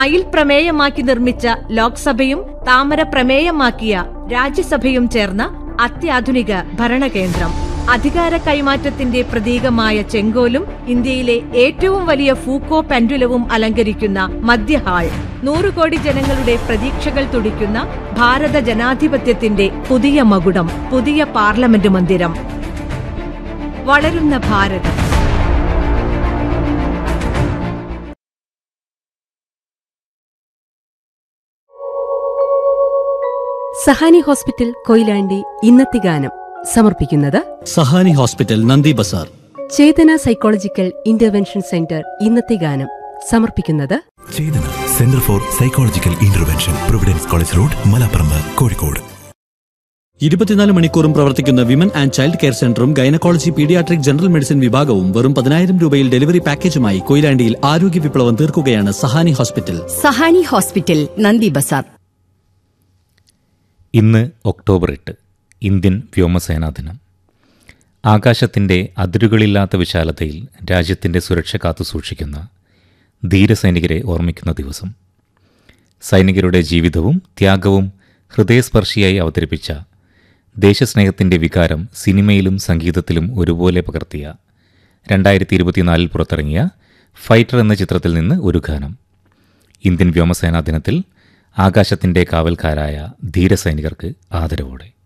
അയിൽ പ്രമേയമാക്കി നിർമ്മിച്ച ലോക്സഭയും താമര പ്രമേയമാക്കിയ രാജ്യസഭയും ചേർന്ന അത്യാധുനിക ഭരണകേന്ദ്രം അധികാര കൈമാറ്റത്തിന്റെ പ്രതീകമായ ചെങ്കോലും ഇന്ത്യയിലെ ഏറ്റവും വലിയ ഫൂക്കോ പെൻഡുലവും അലങ്കരിക്കുന്ന മധ്യഹാൾ നൂറുകോടി ജനങ്ങളുടെ പ്രതീക്ഷകൾ തുടിക്കുന്ന ഭാരത ജനാധിപത്യത്തിന്റെ പുതിയ മകുടം പുതിയ പാർലമെന്റ് മന്ദിരം വളരുന്ന ഭാരതം സഹാനി ഹോസ്പിറ്റൽ കൊയിലാണ്ടി ഇന്നത്തെ ഗാനം സമർപ്പിക്കുന്നത് Sahani hospital Nandi Bazar Chetana psychological intervention centre ഇന്നത്തെ ഗാനം സമർപ്പിക്കുന്നത് Chetana centre for psychological intervention Providence college road Malaparamba Kozhikode ഇരുപത്തിനാല് മണിക്കൂറും പ്രവർത്തിക്കുന്ന വിമൻ ആൻഡ് ചൈൽഡ് കെയർ സെന്ററും ഗൈനക്കോളജി പീഡിയാട്രിക് ജനറൽ മെഡിസിൻ വിഭാഗവും വെറും പതിനായിരം രൂപയിൽ ഡെലിവറി പാക്കേജുമായി കൊയിലാണ്ടിയിൽ ആരോഗ്യ വിപ്ലവം തീർക്കുകയാണ് സഹാനി ഹോസ്പിറ്റൽ സഹാനി ഹോസ്പിറ്റൽ നന്ദി ബസാർ ഇന്ന് ഒക്ടോബർ എട്ട് ഇന്ത്യൻ വ്യോമസേനാ ദിനം ആകാശത്തിൻ്റെ അതിരുകളില്ലാത്ത വിശാലതയിൽ രാജ്യത്തിൻ്റെ സുരക്ഷ കാത്തുസൂക്ഷിക്കുന്ന ധീരസൈനികരെ ഓർമ്മിക്കുന്ന ദിവസം സൈനികരുടെ ജീവിതവും ത്യാഗവും ഹൃദയസ്പർശിയായി അവതരിപ്പിച്ച ദേശസ്നേഹത്തിൻ്റെ വികാരം സിനിമയിലും സംഗീതത്തിലും ഒരുപോലെ പകർത്തിയ രണ്ടായിരത്തി ഇരുപത്തിനാലിൽ പുറത്തിറങ്ങിയ ഫൈറ്റർ എന്ന ചിത്രത്തിൽ നിന്ന് ഒരു ഗാനം ഇന്ത്യൻ വ്യോമസേനാ ദിനത്തിൽ ആകാശത്തിൻ്റെ കാവൽക്കാരായ ധീരസൈനികർക്ക് ആദരവോടെ